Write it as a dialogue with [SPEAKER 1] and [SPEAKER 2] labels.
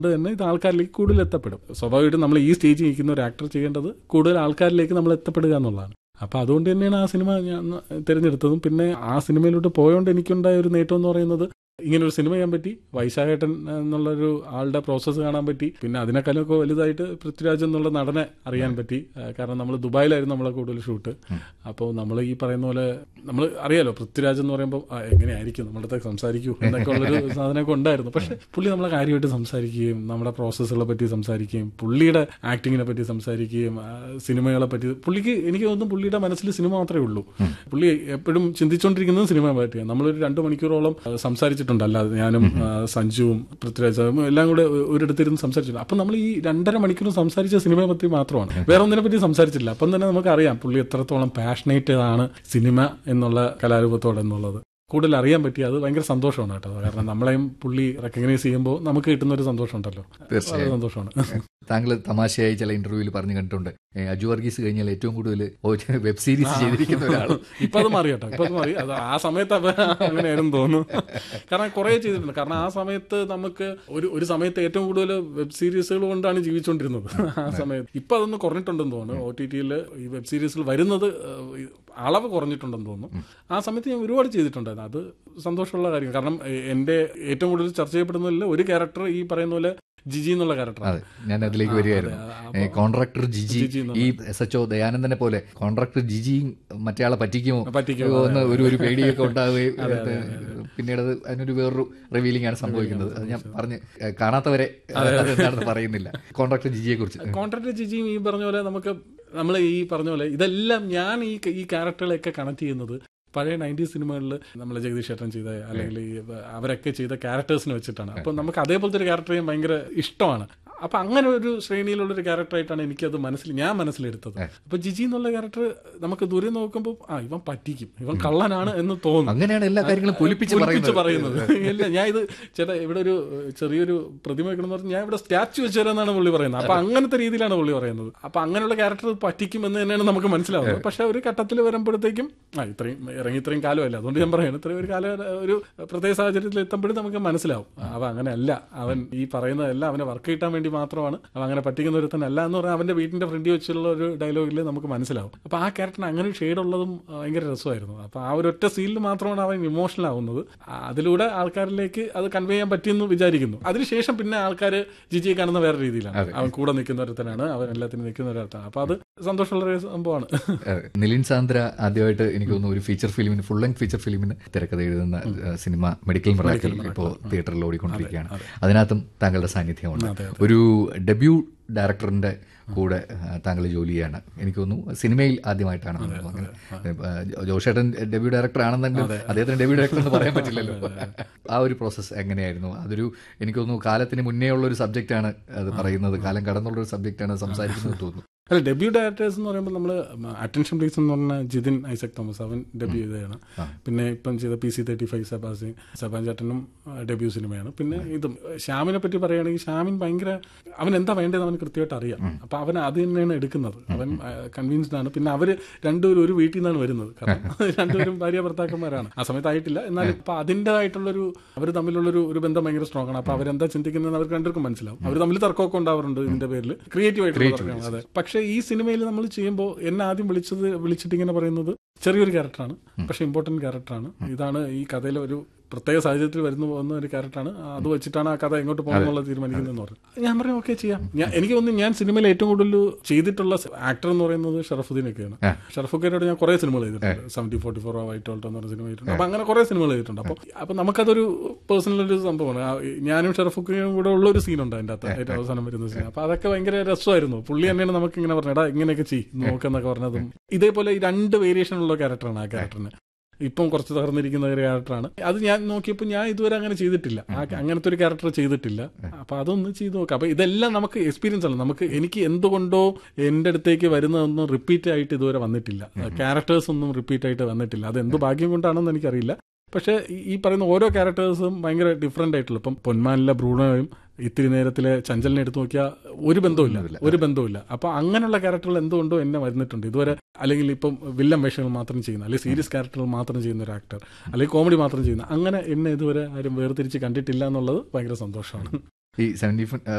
[SPEAKER 1] അതുകൊണ്ട് തന്നെ ഇത് ആൾക്കാരിലേക്ക് കൂടുതൽ എത്തപ്പെടും സ്വാഭാവികമായിട്ടും നമ്മൾ ഈ സ്റ്റേജിൽ നിൽക്കുന്ന ഒരു ആക്ടർ ചെയ്യേണ്ടത് കൂടുതൽ ആൾക്കാരിലേക്ക് നമ്മൾ എത്തപ്പെടുക എന്നുള്ളതാണ് അപ്പോൾ അതുകൊണ്ട് തന്നെയാണ് ആ സിനിമ ഞാൻ തിരഞ്ഞെടുത്തതും പിന്നെ ആ സിനിമയിലോട്ട് പോയോണ്ട് എനിക്കുണ്ടായ ഒരു നേട്ടം എന്ന് പറയുന്നത് ഇങ്ങനെ ഒരു സിനിമ ചെയ്യാൻ പറ്റി വൈശാഖേട്ടൻ എന്നുള്ളൊരു ആളുടെ പ്രോസസ്സ് കാണാൻ പറ്റി പിന്നെ അതിനേക്കാളൊക്കെ വലുതായിട്ട് പൃഥ്വിരാജ് എന്നുള്ള നടനെ അറിയാൻ പറ്റി ആ, കാരണം നമ്മൾ ദുബായിലായിരുന്നു നമ്മളെ കൂടുതൽ ഷൂട്ട് അപ്പോൾ നമ്മൾ ഈ പറയുന്ന പോലെ നമ്മൾ അറിയാലോ പൃഥ്വിരാജ് എന്ന് പറയുമ്പോൾ ആ, എങ്ങനെയായിരിക്കും നമ്മുടെ അടുത്ത് സംസാരിക്കൂ എന്നൊക്കെ ഉള്ളൊരു സാധനമൊക്കെ ഉണ്ടായിരുന്നു പക്ഷെ പുള്ളി നമ്മളെ കാര്യമായിട്ട് സംസാരിക്കുകയും നമ്മുടെ പ്രോസസ്സുകളെ പറ്റി സംസാരിക്കുകയും പുള്ളിയുടെ ആക്ടിങ്ങിനെ പറ്റി സംസാരിക്കുകയും ആ, സിനിമകളെ പറ്റി പുള്ളിക്ക് എനിക്ക് തോന്നുന്നു പുള്ളിയുടെ മനസ്സിൽ സിനിമ മാത്രമേ ഉള്ളൂ പുള്ളി എപ്പോഴും ചിന്തിച്ചുകൊണ്ടിരിക്കുന്നത് സിനിമയെ പറ്റിയാണ് നമ്മളൊരു രണ്ട് മണിക്കൂറോളം ആ, സംസാരിച്ചിട്ടുണ്ട് അല്ലാതെ ഞാനും ആ, സഞ്ജുവും പൃഥ്വിരാജും എല്ലാം കൂടെ ഒ- ഒരിടത്തിരുന്ന് സംസാരിച്ചിട്ടുണ്ട് അപ്പം നമ്മൾ ഈ രണ്ടര മണിക്കൂർ സംസാരിച്ച സിനിമയെ പറ്റി മാത്രമാണ് വേറെ ഒന്നിനെ പറ്റി സംസാരിച്ചില്ല അപ്പം തന്നെ നമുക്കറിയാം പുള്ളി എത്രത്തോളം പാഷനേറ്റ് ആണ് സിനിമ എന്നുള്ള കലാരൂപത്തോട് എന്നുള്ളത് കൂടുതൽ അറിയാൻ പറ്റി അത് ഭയങ്കര സന്തോഷമാണ് കേട്ടോ കാരണം നമ്മളെയും പുള്ളി റെക്കഗ്നൈസ് ചെയ്യുമ്പോൾ നമുക്ക് കിട്ടുന്ന ഒരു സന്തോഷം ഉണ്ടല്ലോ വളരെ സന്തോഷമാണ്
[SPEAKER 2] താങ്കൾ തമാശയായി ചില ഇന്റർവ്യൂവിൽ പറഞ്ഞു കണ്ടിട്ടുണ്ട് ഏ, അജു വർഗീസ് കഴിഞ്ഞാൽ ഏറ്റവും കൂടുതൽ വെബ് സീരീസ് ചെയ്തിരിക്കുന്ന ഒരാൾ
[SPEAKER 1] ഇപ്പൊ അത് മാറി കേട്ടോ ഇപ്പൊ അത് മാറി അത് ആ സമയത്ത് അത് അങ്ങനെയായിരുന്നു തോന്നുന്നു കാരണം കുറെ ചെയ്തിട്ടുണ്ട് കാരണം ആ സമയത്ത് നമുക്ക് ഒരു ഒരു സമയത്ത് ഏറ്റവും കൂടുതൽ വെബ് സീരീസുകൾ കൊണ്ടാണ് ജീവിച്ചുകൊണ്ടിരുന്നത് ആ സമയത്ത് ഇപ്പൊ അതൊന്ന് കുറഞ്ഞിട്ടുണ്ടെന്ന് തോന്നുന്നു ഒ ടി ടിയിൽ ഈ വെബ് സീരീസിൽ വരുന്നത് ഏഹ്, ഈ അളവ് കുറഞ്ഞിട്ടുണ്ടെന്ന് തോന്നുന്നു ആ സമയത്ത് ഞാൻ ഒരുപാട് ചെയ്തിട്ടുണ്ടായിരുന്നു അത് സന്തോഷമുള്ള കാര്യം കാരണം എ- എന്റെ ഏറ്റവും കൂടുതൽ ചർച്ച ചെയ്യപ്പെടുന്നതിൽ ഒരു ക്യാരക്ടർ ഈ പറയുന്ന പോലെ ജിജി എന്നുള്ള ക്യാരക്ടർ
[SPEAKER 2] അതെ ഞാൻ അതിലേക്ക് വരികയായിരുന്നു
[SPEAKER 1] അതെ,
[SPEAKER 2] ഏ, കോൺട്രാക്ടർ ജിജി
[SPEAKER 1] ജിജി എന്നുള്ള-
[SPEAKER 2] ഈ എസ് എച്ച് ഒ ദയാനന്ദനെ പോലെ കോൺട്രാക്ടർ ജിജിയും മറ്റേ പറ്റിക്കുമോ
[SPEAKER 1] പറ്റിക്കുമോ,
[SPEAKER 2] എന്ന് ഒരു ഒരു പേടിയൊക്കെ ഉണ്ടാവുകയും അത് പിന്നീട് അത് അതിനൊരു വേറൊരു റിവീലിംഗ് ആണ് സംഭവിക്കുന്നത് അത് ഞാൻ പറഞ്ഞ് ഏ, കാണാത്തവരെ എന്താണെന്ന് പറയുന്നില്ല കോൺട്രാക്ടർ ജിജിയെ കുറിച്ച്
[SPEAKER 1] കോൺട്രാക്ട് ജിജിയും ഈ പറഞ്ഞ പോലെ നമുക്ക് നമ്മൾ ഈ പറഞ്ഞ പോലെ ഇതെല്ലാം ഞാൻ ഈ ഈ ക്യാരക്ടറുകളെയൊക്കെ കണക്ട് ചെയ്യുന്നത് പഴയ നയൻറ്റി സിനിമകളിൽ നമ്മൾ ജഗദീഷ് ചേട്ടൻ ചെയ്ത അല്ലെങ്കിൽ ഈ അവരൊക്കെ ചെയ്ത ക്യാരക്ടേഴ്സിനെ വെച്ചിട്ടാണ് അപ്പം നമുക്ക് അതേപോലത്തെ ഒരു ക്യാരക്ടർ ചെയ്യാൻ ഭയങ്കര ഇഷ്ടമാണ് അപ്പൊ അങ്ങനെ ഒരു ശ്രേണിയിലുള്ള ഒരു ക്യാരക്ടറായിട്ടാണ് എനിക്കത് മനസ്സിൽ ഞാൻ മനസ്സിലെടുത്തത് അപ്പൊ ജിജി എന്നുള്ള ക്യാരക്ടർ നമുക്ക് ദൂരെ നോക്കുമ്പോൾ ആ ഇവൻ പറ്റിക്കും ഇവൻ കള്ളനാണ് എന്ന് തോന്നും
[SPEAKER 2] അങ്ങനെയാണ് എല്ലാ കാര്യങ്ങളും പൊലിപ്പിച്ച്
[SPEAKER 1] പൊലിപ്പിച്ച്
[SPEAKER 2] പറയുന്നത്
[SPEAKER 1] പറയുന്നത് ഇല്ല ഞാൻ ഇത് ചേട്ടാ ഇവിടെ ഒരു ഏഹ്, ചെറിയൊരു പ്രതിമ വെക്കണം പറഞ്ഞാൽ ഞാൻ ഇവിടെ സ്റ്റാച്ചു വെച്ചു തരാമെന്നാണ് പുള്ളി പറയുന്നത് അപ്പൊ അങ്ങനത്തെ രീതിയിലാണ് പുള്ളി പറയുന്നത് അപ്പൊ അങ്ങനെയുള്ള ക്യാരക്ടർ പറ്റിക്കും എന്ന് തന്നെയാണ് നമുക്ക് മനസ്സിലാവുന്നത് പക്ഷെ ഒരു ഘട്ടത്തിൽ വരുമ്പോഴത്തേക്കും ആ ഇത്രയും ഇറങ്ങി ഇത്രയും കാലമല്ല അതുകൊണ്ട് ഞാൻ പറയുന്നത് ഇത്രയും ഒരു കാലം ഒരു പ്രത്യേക സാഹചര്യത്തിൽ എത്തുമ്പോഴും നമുക്ക് മനസ്സിലാവും അവൻ അങ്ങനെയല്ല അവൻ ഈ പറയുന്നതെല്ലാം അവനെ വർക്ക് കിട്ടാൻ വേണ്ടി മാത്രമാണ് അവൻ അങ്ങനെ പറ്റിക്കുന്ന ഒരുത്തനല്ല എന്ന് പറഞ്ഞാൽ അവന്റെ വീടിന്റെ ഫ്രണ്ടിൽ വെച്ചുള്ള ഒരു ഡയലോഗിൽ നമുക്ക് മനസ്സിലാവും അപ്പൊ ആ ക്യാരക്ടറിന് അങ്ങനെ ഒരു ഷെയ്ഡ് ഉള്ളതും ആ, ഭയങ്കര രസമായിരുന്നു അപ്പൊ ആ ഒരു ഒറ്റ സീനിൽ മാത്രമാണ് അവൻ ഇമോഷണൽ ആവുന്നത് ആ, അതിലൂടെ ആൾക്കാരിലേക്ക് അത് കൺവേ ചെയ്യാൻ പറ്റിയെന്ന് വിചാരിക്കുന്നു അതിനുശേഷം പിന്നെ ആൾക്കാർ ജിജിയെ കാണുന്ന വേറെ രീതിയിലാണ് അവൻ കൂടെ നിൽക്കുന്ന ഒരുത്തനാണ് അവൻ എല്ലാത്തിനും നിൽക്കുന്ന ഒരുത്തനാണ് അപ്പൊ അത് സന്തോഷമുള്ള ഒരു സംഭവമാണ്
[SPEAKER 2] ഏഹ് നിലിൻ സാന്ദ്ര ആദ്യമായിട്ട് എനിക്ക് തോന്നുന്നു ഒരു ഫീച്ചർ ഫിലിമിന് ഫുൾ ലെങ്ത് ഫീച്ചർ ഫിലിമിന് തിരക്കഥ എഴുതുന്ന ഏഹ് സിനിമ മെഡിക്കൽ മിറാക്കിൾ ഇപ്പോൾ തിയേറ്ററിൽ ഓടിക്കൊണ്ടിരിക്കുകയാണ് അതിനകത്തും താങ്കളുടെ സാന്നിധ്യമുണ്ട് ഒരു ഡെബ്യൂ ഡയറക്ടറിന്റെ കൂടെ ഏഹ് താങ്കൾ ജോലി ചെയ്യാണ് എനിക്ക് തോന്നുന്നു സിനിമയിൽ ആദ്യമായിട്ടാണ് തോന്നുന്നു അങ്ങനെ ഏഹ് ജോഷേട്ടൻ ഡെബ്യൂ ഡയറക്ടർ ആണെന്നെങ്കിലും അദ്ദേഹത്തിന് ഡെബ്യൂ ഡയറക്ടർ എന്ന് പറയാൻ പറ്റില്ലല്ലോ ആ ഒരു പ്രോസസ്സ് എങ്ങനെയായിരുന്നു അതൊരു എനിക്ക് തോന്നുന്നു കാലത്തിന് മുന്നേ ഉള്ള ഒരു സബ്ജക്റ്റാണ് അത് പറയുന്നത് കാലം കടന്നുള്ള ഒരു സബ്ജക്റ്റാണ് സംസാരിക്കുന്നത് തോന്നുന്നു
[SPEAKER 1] അല്ല ഡെബ്യൂ ഡയറക്ടേഴ്സ് എന്ന് പറയുമ്പോൾ നമ്മൾ അറ്റൻഷൻ പ്ലീസ് എന്ന് പറഞ്ഞ ജിതിൻ ഐസക് തോമസ് അവൻ ഡെബ്യൂ ചെയ്തതാണ് പിന്നെ ഇപ്പം ചെയ്ത പി സി തേർട്ടി ഫൈവ് സബാസി സബാൻ ചേട്ടനും ഡെബ്യൂ സിനിമയാണ് പിന്നെ ഇതും ശ്യാമിനെ പറ്റി പറയുകയാണെങ്കിൽ ശ്യാമിൻ ഭയങ്കര അവൻ എന്താ വേണ്ടത് അവന് കൃത്യമായിട്ട് അറിയാം അപ്പൊ അവൻ അത് തന്നെയാണ് എടുക്കുന്നത് അവൻ കൺവിൻസ്ഡ് ആണ് പിന്നെ അവര് രണ്ടുപേരും ഒരു വീട്ടിൽ നിന്നാണ് വരുന്നത് കാരണം രണ്ടുപേരും ഭാര്യ ഭർത്താക്കന്മാരാണ് ആ സമയത്ത് ആയിട്ടില്ല എന്നാലും ഇപ്പൊ അതിൻ്റെതായിട്ടുള്ളൊരു അവർ തമ്മിലുള്ളൊരു ഒരു ബന്ധം ഭയങ്കര സ്ട്രോങ് ആണ് അപ്പൊ അവരെന്താ ചിന്തിക്കുന്നത് അവർക്ക് രണ്ടുപേർക്കും മനസ്സിലാവും അവർ തമ്മിൽ തർക്കമൊക്കെ ഉണ്ടാവാറുണ്ട് ഇതിന്റെ പേരിൽ ക്രിയേറ്റീവ് ആയിട്ടുള്ള തർക്കമാണ് അതെ പക്ഷേ ഈ സിനിമയിൽ നമ്മൾ ചെയ്യുമ്പോൾ എന്നെ ആദ്യം വിളിച്ചത് വിളിച്ചിട്ട് ഇങ്ങനെ പറയുന്നത് ചെറിയൊരു ക്യാരക്ടറാണ് പക്ഷെ ഇമ്പോർട്ടന്റ് ക്യാരക്ടറാണ് ഇതാണ് ഈ കഥയിലെ ഒരു പ്രത്യേക സാഹചര്യത്തിൽ വരുന്നു പോകുന്ന ഒരു ക്യാരക്ടറാണ് അത് വെച്ചിട്ടാണ് ആ കഥ എങ്ങോട്ട് പോകുന്നുള്ള തീരുമാനിക്കുന്നതെന്ന് പറഞ്ഞു ഞാൻ പറഞ്ഞു ഓക്കെ ചെയ്യാം ഞാൻ എനിക്ക് തോന്നുന്നു ഞാൻ സിനിമയിൽ ഏറ്റവും കൂടുതൽ ചെയ്തിട്ടുള്ള ആക്ടർ എന്ന് പറയുന്നത് ഷറഫുദ്ദീനൊക്കെയാണ് ഷറഫുദ്ദീനോട് ഞാൻ കുറെ സിനിമകൾ ചെയ്തിട്ടുണ്ട് seventy forty four white Alto എന്ന് പറഞ്ഞ സിനിമ ചെയ്തിട്ടുണ്ട് അപ്പൊ അങ്ങനെ കുറെ സിനിമകൾ ചെയ്തിട്ടുണ്ട് അപ്പോൾ അപ്പൊ നമുക്കതൊരു പേഴ്സണൽ ഒരു സംഭവമാണ് ആ, ഞാനും ഷറഫുദ്ദീനും കൂടെ ഉള്ള ഒരു സീനുണ്ട് അതിന്റെ അകത്ത് ഏറ്റവും അവസാനം വരുന്ന സീൻ അപ്പൊ അതൊക്കെ ഭയങ്കര രസമായിരുന്നു പുള്ളി തന്നെയാണ് നമുക്ക് ഇങ്ങനെ പറഞ്ഞത് എടാ ഇങ്ങനെയൊക്കെ ചെയ്യും നോക്കെന്നൊക്കെ പറഞ്ഞതും ഇതേപോലെ ഈ രണ്ട് വേരിയേഷൻ ഉള്ള ക്യാരക്ടറാണ് ആ ക്യാരക്ടറിന് ഇപ്പം കുറച്ച് തകർന്നിരിക്കുന്ന ഒരു ക്യാരക്ടറാണ് അത് ഞാൻ നോക്കിയപ്പോൾ ഞാൻ ഇതുവരെ അങ്ങനെ ചെയ്തിട്ടില്ല ആ അങ്ങനത്തെ ഒരു ക്യാരക്ടർ ചെയ്തിട്ടില്ല അപ്പൊ അതൊന്ന് ചെയ്ത് നോക്കാം അപ്പൊ ഇതെല്ലാം നമുക്ക് എക്സ്പീരിയൻസ് ആണ് നമുക്ക് എനിക്ക് എന്തുകൊണ്ടോ എന്റെ അടുത്തേക്ക് വരുന്നതൊന്നും റിപ്പീറ്റ് ആയിട്ട് ഇതുവരെ വന്നിട്ടില്ല ക്യാരക്ടേഴ്സ് ഒന്നും റിപ്പീറ്റ് ആയിട്ട് വന്നിട്ടില്ല അത് എന്ത് ഭാഗ്യം കൊണ്ടാണെന്ന് എനിക്കറിയില്ല പക്ഷേ ഈ- ഈ പറയുന്ന ഓരോ ക്യാരക്ടേഴ്സും ഭയങ്കര ഡിഫറെന്റ് ആയിട്ടുള്ള ഇപ്പം പൊന്മാനിലെ ബ്രൂണോയും ഇത്തിരി നേരത്തിലെ ചഞ്ചലിനെ എടുത്തു നോക്കിയാൽ ഒരു ബന്ധവുമില്ല ഒരു ബന്ധവുമില്ല അപ്പൊ അങ്ങനെയുള്ള ക്യാരക്ടറുകൾ എന്തുകൊണ്ടോ എന്നെ വരുന്നിട്ടുണ്ട് ഇതുവരെ അല്ലെങ്കിൽ ഇപ്പം വില്ലൻ വേഷങ്ങൾ മാത്രം ചെയ്യുന്ന അല്ലെങ്കിൽ സീരിയസ് ക്യാരക്ടറുകൾ മാത്രം ചെയ്യുന്ന ഒരു ആക്ടർ അല്ലെങ്കിൽ കോമഡി മാത്രം ചെയ്യുന്ന അങ്ങനെ എന്നെ ഇതുവരെ ആരും വേർതിരിച്ച് കണ്ടിട്ടില്ല എന്നുള്ളത് ഭയങ്കര സന്തോഷമാണ്
[SPEAKER 2] ഈ സെവൻറ്റി